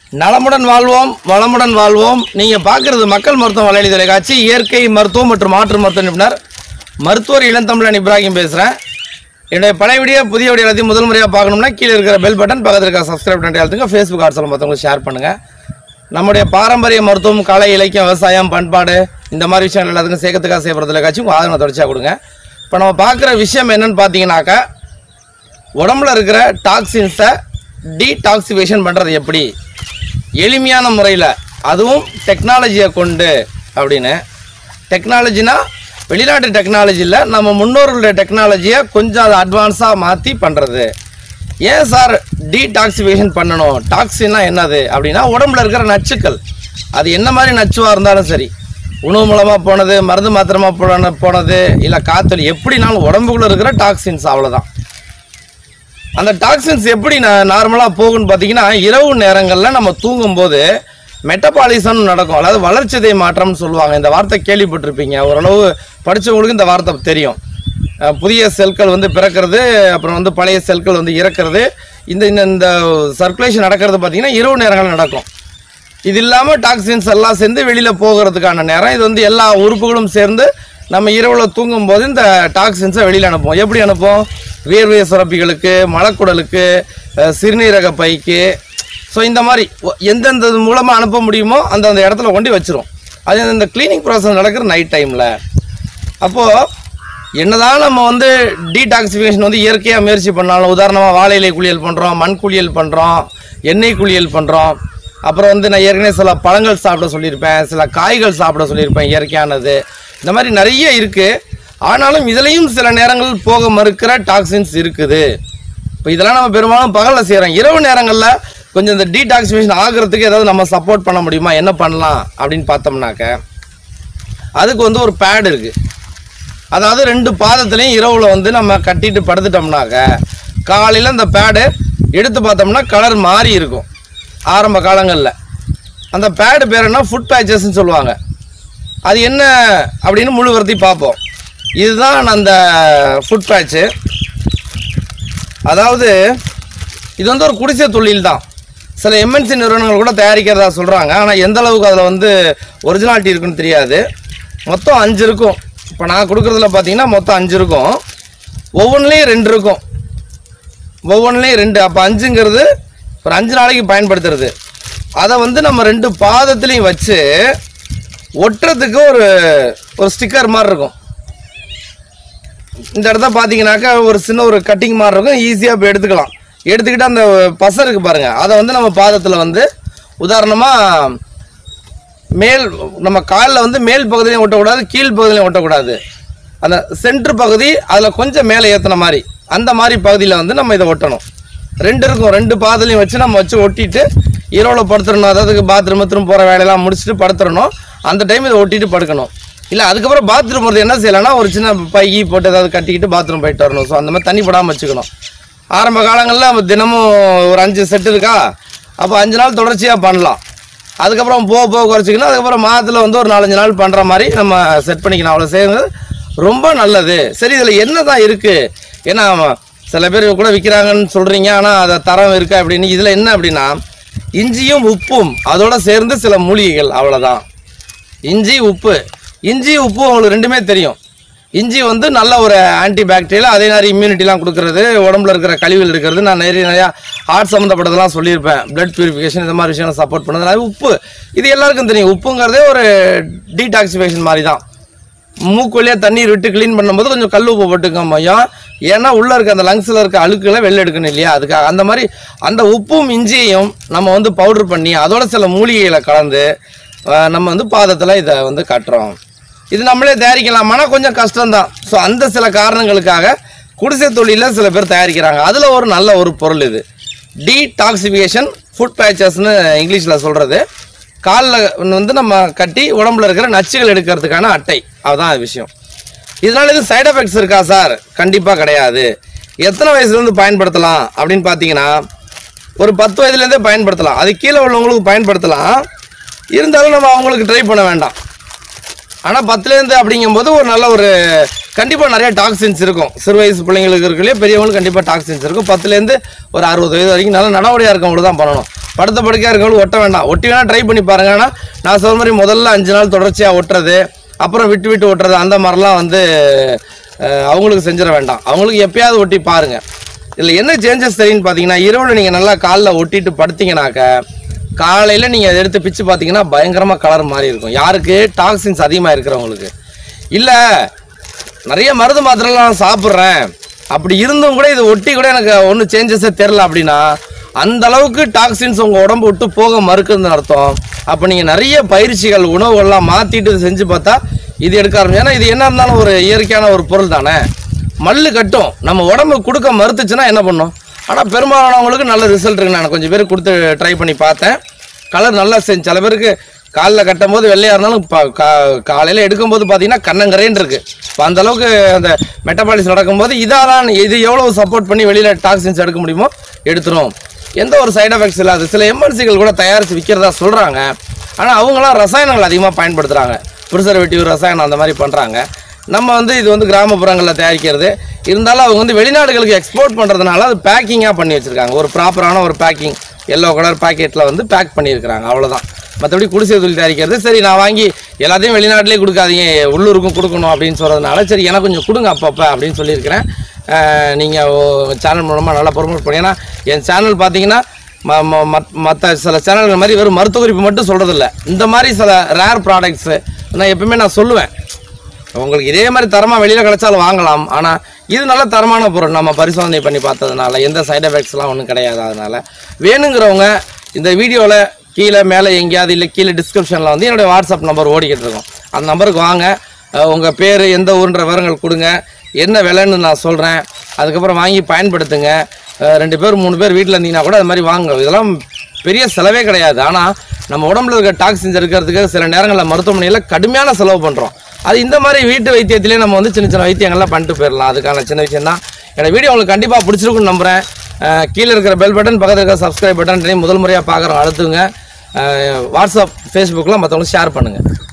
நலமுடன் வாழ்வோம் வளமுடன் வாழ்வோம் நீங்கள் பார்க்குறது மக்கள் மருத்துவம் வலையொலி தொலைக்காட்சி இயற்கை மருத்துவம் மற்றும் மாற்று மருத்துவ நிபுணர் மருத்துவர் இளந்தமிழன் இப்ராஹிம் பேசுகிறேன் என்னுடைய பழைய வீடியோ புதிய வீடியோ எல்லாத்தையும் முதல் முறையாக பார்க்கணும்னா கீழே இருக்கிற பெல் பட்டன் பக்கத்தில் இருக்கிற சப்ஸ்கிரைப் பண்ணி அழுத்துங்க ஃபேஸ்புக் வாட்ஸ்அப்பில் மற்றவங்களுக்கு ஷேர் பண்ணுங்கள் நம்முடைய பாரம்பரிய மருத்துவம் கலை இலக்கியம் விவசாயம் பண்பாடு இந்த மாதிரி விஷயங்கள் எல்லாத்துக்கும் சேர்க்கறதுக்காக செய்யப்படுற தொலைக்காட்சி உங்கள் ஆதரவை தொடர்ச்சியாக கொடுங்க இப்போ நம்ம பார்க்குற விஷயம் என்னன்னு பார்த்தீங்கன்னாக்கா உடம்புல இருக்கிற டாக்ஸின்ஸை டீடாக்சிஃபிகேஷன் பண்ணுறது எப்படி எளிமையான முறையில் அதுவும் டெக்னாலஜியை கொண்டு அப்படின்னு டெக்னாலஜினா வெளிநாட்டு டெக்னாலஜியில் நம்ம முன்னோர்களுடைய டெக்னாலஜியை கொஞ்சம் அதை அட்வான்ஸாக மாற்றி பண்ணுறது ஏன் சார் டீடாக்சிஃபிகேஷன் பண்ணணும் டாக்ஸின்னா என்னது அப்படின்னா உடம்புல இருக்கிற நச்சுக்கள் அது என்ன மாதிரி நச்சுவாக இருந்தாலும் சரி உணவு மூலமாக போனது மருந்து மாத்திரமா போன போனது இல்லை காத்தொலி எப்படினாலும் உடம்புக்குள்ளே இருக்கிற டாக்ஸின்ஸ் அவ்வளோதான் அந்த டாக்ஸின்ஸ் எப்படி நார்மலாக போகும்னு பார்த்தீங்கன்னா இரவு நேரங்களில் நம்ம தூங்கும்போது மெட்டபாலிசம் நடக்கும் அதாவது வளர்ச்சிதை மாற்றம்னு சொல்லுவாங்க இந்த வார்த்தை கேள்விப்பட்டிருப்பீங்க ஓரளவு படித்தவங்களுக்கு இந்த வார்த்தை தெரியும் அஹ் புதிய செல்கள் வந்து பிறக்கிறது அப்புறம் வந்து பழைய செல்கள் வந்து இறக்கிறது இந்த இந்த இந்த சர்க்குலேஷன் நடக்கிறது பார்த்தீங்கன்னா இரவு நேரங்கள் நடக்கும் இது இல்லாமல் டாக்ஸின்ஸ் எல்லாம் சேர்ந்து வெளியில் போகிறதுக்கான நேரம் இது வந்து எல்லா உறுப்புகளும் சேர்ந்து நம்ம இரவில் தூங்கும்போது இந்த டாக்ஸின்ஸை வெளியில் அனுப்புவோம் எப்படி அனுப்புவோம் வியர்வை சுரப்பிகளுக்கு மலக்குடலுக்கு அஹ், சிறுநீரக பைக்கு ஸோ இந்த மாதிரி ஒ- எந்தெந்த மூலமாக அனுப்ப முடியுமோ அந்தந்த இடத்துல கொண்டு வச்சிரும் அது இந்த க்ளீனிங் ப்ராசஸ் நடக்கிற நைட் டைமில் அப்போது என்னதான் நம்ம வந்து டீடாக்சிஃபிகேஷன் வந்து இயற்கையாக முயற்சி பண்ணாலும் உதாரணமாக வாழை இலை குளியல் பண்ணுறோம் மண் குளியல் பண்ணுறோம் எண்ணெய் குளியல் பண்ணுறோம் அப்புறம் வந்து நான் ஏற்கனவே சில பழங்கள் சாப்பிட சொல்லியிருப்பேன் சில காய்கள் சாப்பிட சொல்லியிருப்பேன் இயற்கையானது இந்த மாதிரி நிறைய இருக்குது ஆனாலும் இதுலேயும் சில நேரங்கள் போக மறுக்கிற டாக்ஸின்ஸ் இருக்குது இப்போ இதெல்லாம் நம்ம பெரும்பாலும் பகலில் செய்கிறோம் இரவு நேரங்களில் கொஞ்சம் இந்த டீடாக்சிஃபிகேஷன் ஆகிறதுக்கு ஏதாவது நம்ம சப்போர்ட் பண்ண முடியுமா என்ன பண்ணலாம் அப்படின்னு பார்த்தோம்னாக்க அதுக்கு வந்து ஒரு பேட் இருக்குது அதாவது ரெண்டு பாதத்துலேயும் இரவில் வந்து நம்ம கட்டிட்டு படுத்துட்டோம்னாக்க காலையில் இந்த பேடு எடுத்து பார்த்தோம்னா கலர் மாறி இருக்கும் ஆரம்ப காலங்களில் அந்த பேடு பேர் என்ன ஃபுட் பேச்சஸ்ன்னு சொல்லுவாங்க அது என்ன அப்படின்னு முழு வருத்தி பார்ப்போம் இதுதான் அந்த ஃபுட் பேட்ச்சு அதாவது இது வந்து ஒரு குடிசை தொழில் தான் சில எம்என்சி நிறுவனங்கள் கூட தயாரிக்கிறதா சொல்கிறாங்க ஆனால் எந்த அளவுக்கு அதில் வந்து ஒரிஜினாலிட்டி இருக்குன்னு தெரியாது மொத்தம் அஞ்சு இருக்கும் இப்போ நான் கொடுக்குறதுல பார்த்தீங்கன்னா மொத்தம் அஞ்சு இருக்கும் ஒவ்வொன்றுலேயும் ரெண்டு இருக்கும் ஒவ்வொன்றுலேயும் ரெண்டு அப்போ அஞ்சுங்கிறது ஒரு அஞ்சு நாளைக்கு பயன்படுத்துறது அதை வந்து நம்ம ரெண்டு பாதத்துலேயும் வச்சு ஒட்டுறதுக்கு ஒரு ஒரு ஸ்டிக்கர் மாதிரி இருக்கும் இந்த இடத்த பார்த்தீங்கன்னாக்கா ஒரு சின்ன ஒரு கட்டிங் மாதிரி இருக்கும் ஈஸியாக இப்போ எடுத்துக்கலாம் எடுத்துக்கிட்டு அந்த பசை இருக்கு பாருங்க அதை வந்து நம்ம பாதத்தில் வந்து உதாரணமாக மேல் நம்ம காலில் வந்து மேல் பகுதியிலையும் ஒட்டக்கூடாது கீழ் பகுதியிலையும் ஒட்டக்கூடாது அந்த சென்ட்ரு பகுதி அதில் கொஞ்சம் மேலே ஏற்றின மாதிரி அந்த மாதிரி பகுதியில் வந்து நம்ம இதை ஒட்டணும் ரெண்டு இருக்கும் ரெண்டு பாதலையும் வச்சு நம்ம வச்சு ஒட்டிட்டு இரவில் படுத்துடணும் அதாவது பாத்ரூம் பாத்ரூம் போகிற வேலையெல்லாம் முடிச்சுட்டு படுத்துடணும் அந்த டைம் இதை ஒட்டிட்டு படுக்கணும் இல்லை அதுக்கப்புறம் பாத்ரூம் போகிறது என்ன செய்யலாம்னா ஒரு சின்ன பையி போட்டு ஏதாவது கட்டிக்கிட்டு பாத்ரூம் போயிட்டு வரணும் ஸோ அந்த மாதிரி தண்ணி படாமல் வச்சுக்கணும் ஆரம்ப காலங்களில் நம்ம தினமும் ஒரு அஞ்சு செட் இருக்கா அப்போ அஞ்சு நாள் தொடர்ச்சியாக பண்ணலாம் அதுக்கப்புறம் போக போக குறைச்சிக்கணும் அதுக்கப்புறம் மாதத்தில் வந்து ஒரு நாலஞ்சு நாள் பண்ணுற மாதிரி நம்ம செட் பண்ணிக்கணும் அவ்வளோ செய்யுறது ரொம்ப நல்லது சரி இதில் என்ன தான் இருக்குது ஏன்னா சில பேர் கூட விற்கிறாங்கன்னு சொல்கிறீங்க ஆனால் அதை தரம் இருக்கா அப்படின்னு இதில் என்ன அப்படின்னா இஞ்சியும் உப்பும் அதோட சேர்ந்து சில மூலிகைகள் அவ்வளோதான் இஞ்சி உப்பு இஞ்சி உப்பு உங்களுக்கு ரெண்டுமே தெரியும் இஞ்சி வந்து நல்ல ஒரு ஆன்டி பாக்டீரியல் அதே மாதிரி இம்யூனிட்டிலாம் கொடுக்கறது உடம்புல இருக்கிற கழிவுகள் இருக்கிறது நான் நிறைய நிறையா ஹார்ட் சம்மந்தப்பட்டதெல்லாம் சொல்லியிருப்பேன் பிளட் பியூரிஃபிகேஷன் இந்த மாதிரி விஷயம் சப்போர்ட் பண்ணது அது உப்பு இது எல்லாருக்கும் தெரியும் உப்புங்கிறதே ஒரு டீடாக்சிஃபிகேஷன் மாதிரி தான் மூக்கு வழியாக தண்ணீர் விட்டு க்ளீன் பண்ணும்போது கொஞ்சம் கல் உப்பு போட்டுக்க மையம் ஏன்னா உள்ளே இருக்க அந்த லங்ஸில் இருக்க அழுக்குகளை வெளில எடுக்கணும் இல்லையா அதுக்காக அந்த மாதிரி அந்த உப்பும் இஞ்சியையும் நம்ம வந்து பவுடர் பண்ணி அதோட சில மூலிகைகளை கலந்து அஹ், நம்ம வந்து பாதத்தில் இதை வந்து கட்டுறோம் இது நம்மளே தயாரிக்கலாமானா கொஞ்சம் கஷ்டம்தான் ஸோ அந்த சில காரணங்களுக்காக குடிசை தொழிலில் சில பேர் தயாரிக்கிறாங்க அதில் ஒரு நல்ல ஒரு பொருள் இது டீடாக்சிஃபிகேஷன் ஃபுட் பேச்சஸ்னு இங்கிலீஷில் சொல்கிறது காலில் வந்து நம்ம கட்டி உடம்புல இருக்கிற நச்சுகள் எடுக்கிறதுக்கான அட்டை அதுதான் அது விஷயம் இதனால இது சைடு எஃபெக்ட்ஸ் இருக்கா சார் கண்டிப்பாக கிடையாது எத்தனை வயசுலேருந்து பயன்படுத்தலாம் அப்படின்னு பார்த்தீங்கன்னா ஒரு பத்து வயதுலேருந்தே பயன்படுத்தலாம் அது கீழே உள்ளவங்களுக்கு பயன்படுத்தலாம் இருந்தாலும் நம்ம அவங்களுக்கு ட்ரை பண்ண வேண்டாம் ஆனால் பத்துலேருந்து அப்படிங்கும்போது ஒரு நல்ல ஒரு கண்டிப்பாக நிறைய டாக்ஸின்ஸ் இருக்கும் சிறு வயசு பிள்ளைங்களுக்கு இருக்கலையே பெரியவங்களுக்கு கண்டிப்பாக டாக்ஸின்ஸ் இருக்கும் பத்துலேருந்து ஒரு அறுபது வயது வரைக்கும் நல்ல நடவடிக்கையாக இருக்கவங்களுக்கு தான் பண்ணணும் படுத்த படுக்கையாக இருக்கவங்களுக்கு ஒட்ட வேண்டாம் ஒட்டி வேணால் ட்ரை பண்ணி பாருங்க ஆனால் நான் சொல்ற மாதிரி முதல்ல அஞ்சு நாள் தொடர்ச்சியாக ஒட்டுறது அப்புறம் விட்டு விட்டு ஒட்டுறது அந்த மாதிரிலாம் வந்து அஹ், அவங்களுக்கு செஞ்சிட வேண்டாம் அவங்களுக்கு எப்பயாவது ஒட்டி பாருங்கள் இதில் என்ன சேஞ்சஸ் தெரியும்னு பார்த்தீங்கன்னா இரவில் நீங்கள் நல்லா காலில் ஒட்டிட்டு படுத்தீங்கனாக்க காலையில் நீங்கள் அதை எடுத்து பிச்சு பார்த்தீங்கன்னா பயங்கரமாக கலர் மாறி இருக்கும் யாருக்கு டாக்ஸின்ஸ் அதிகமாக இருக்கிறவங்களுக்கு இல்லை நிறைய மருந்து மாத்திரைலாம் நான் சாப்பிட்றேன் அப்படி இருந்தும் கூட இது ஒட்டி கூட எனக்கு ஒன்றும் சேஞ்சஸே தெரில அப்படின்னா அந்த அளவுக்கு டாக்ஸின்ஸ் உங்கள் உடம்பு விட்டு போக மறுக்குதுன்னு அர்த்தம் அப்போ நீங்கள் நிறைய பயிற்சிகள் உணவுகள்லாம் மாற்றிட்டு செஞ்சு பார்த்தா இது எடுக்க ஆரம்பிச்சு ஏன்னா இது என்ன இருந்தாலும் ஒரு இயற்கையான ஒரு பொருள் தானே மல்லு கட்டும் நம்ம உடம்பு கொடுக்க மறுத்துச்சுன்னா என்ன பண்ணும் ஆனால் பெரும்பாலானவங்களுக்கு நல்ல ரிசல்ட் இருக்கு நான் கொஞ்சம் பேர் கொடுத்து ட்ரை பண்ணி பார்த்தேன் கலர் நல்லா செஞ்சு சில பேருக்கு காலில் கட்டும் போது வெள்ளையாக இருந்தாலும் பா கா காலையில் எடுக்கும்போது பார்த்தீங்கன்னா கண்ணங்கரேன்னு இருக்குது இப்போ அந்த அளவுக்கு அந்த மெட்டபாலிஸ் நடக்கும்போது இதாதான் இது எவ்வளோ சப்போர்ட் பண்ணி வெளியில் டாக்ஸின்ஸ் எடுக்க முடியுமோ எடுத்துரும் எந்த ஒரு சைடு எஃபெக்ட்ஸ் இல்லாது சில எம்என்சிகள் கூட தயாரித்து விற்கிறதா சொல்கிறாங்க ஆனால் அவங்களாம் ரசாயனங்கள் அதிகமாக பயன்படுத்துகிறாங்க ப்ரிசர்வேட்டிவ் ரசாயனம் அந்த மாதிரி பண்ணுறாங்க நம்ம வந்து இது வந்து கிராமப்புறங்களில் தயாரிக்கிறது இருந்தாலும் அவங்க வந்து வெளிநாடுகளுக்கு எக்ஸ்போர்ட் பண்ணுறதுனால அது பேக்கிங்காக பண்ணி வச்சுருக்காங்க ஒரு ப்ராப்பரான ஒரு பேக்கிங் எல்லோ கலர் பாக்கெட்டில் வந்து பேக் பண்ணியிருக்கிறாங்க அவ்வளோதான் மற்றபடி குடிசை தொழில் தயாரிக்கிறது சரி நான் வாங்கி எல்லாத்தையும் வெளிநாட்டிலே கொடுக்காதீங்க உள்ளூருக்கும் கொடுக்கணும் அப்படின்னு சொல்கிறதுனால சரி எனக்கு கொஞ்சம் கொடுங்க அப்பப்போ அப்படின்னு சொல்லியிருக்கிறேன் நீங்கள் சேனல் மூலமாக நல்லா ப்ரொமோட் பண்ணி ஏன்னா என் சேனல் பார்த்தீங்கன்னா மற்ற சில சேனல்கள் மாதிரி வெறும் மருத்துவ குறிப்பு மட்டும் சொல்கிறதில்ல இந்த மாதிரி சில ரேர் ப்ராடக்ட்ஸு நான் எப்பவுமே நான் சொல்லுவேன் உங்களுக்கு இதே மாதிரி தரமாக வெளியில் கிடைச்சாலும் வாங்கலாம் ஆனால் இது நல்ல தரமான பொருள் நம்ம பரிசோதனை பண்ணி பார்த்ததுனால எந்த சைடு எஃபெக்ட்ஸ்லாம் ஒன்றும் கிடையாது அதனால் வேணுங்கிறவங்க இந்த வீடியோவில் கீழே மேலே எங்கேயாவது இல்லை கீழே டிஸ்கிரிப்ஷனில் வந்து என்னுடைய வாட்ஸ்அப் நம்பர் ஓடிக்கிட்டு இருக்கும் அந்த நம்பருக்கு வாங்க உங்கள் பேர் எந்த ஊருன்ற விவரங்கள் கொடுங்க என்ன விலைன்னு நான் சொல்கிறேன் அதுக்கப்புறம் வாங்கி பயன்படுத்துங்க அஹ் ரெண்டு பேர் மூணு பேர் வீட்டில் இருந்தீங்கன்னா கூட அது மாதிரி வாங்க இதெல்லாம் பெரிய செலவே கிடையாது ஆனால் நம்ம உடம்புல இருக்க டாக்ஸின்ஸ் இருக்கிறதுக்கு சில நேரங்களில் மருத்துவமனையில் கடுமையான செலவு பண்ணுறோம் அது இந்த மாதிரி வீட்டு வைத்தியத்திலே நம்ம வந்து சின்ன சின்ன வைத்தியங்கள்லாம் பண்ணிட்டு போயிடலாம் அதுக்கான சின்ன விஷயம் தான் என்னோட வீடியோ உங்களுக்கு கண்டிப்பாக பிடிச்சிருக்குன்னு நம்புகிறேன் அஹ் கீழே இருக்கிற பெல் பட்டன் பக்கத்தில் இருக்கிற சப்ஸ்கிரைப் பட்டன் முதல் முறையாக பார்க்குறோம் அழுத்துங்க அஹ் வாட்ஸ்அப் ஃபேஸ்புக்கில் மற்றவங்களுக்கு ஷேர் பண்ணுங்கள்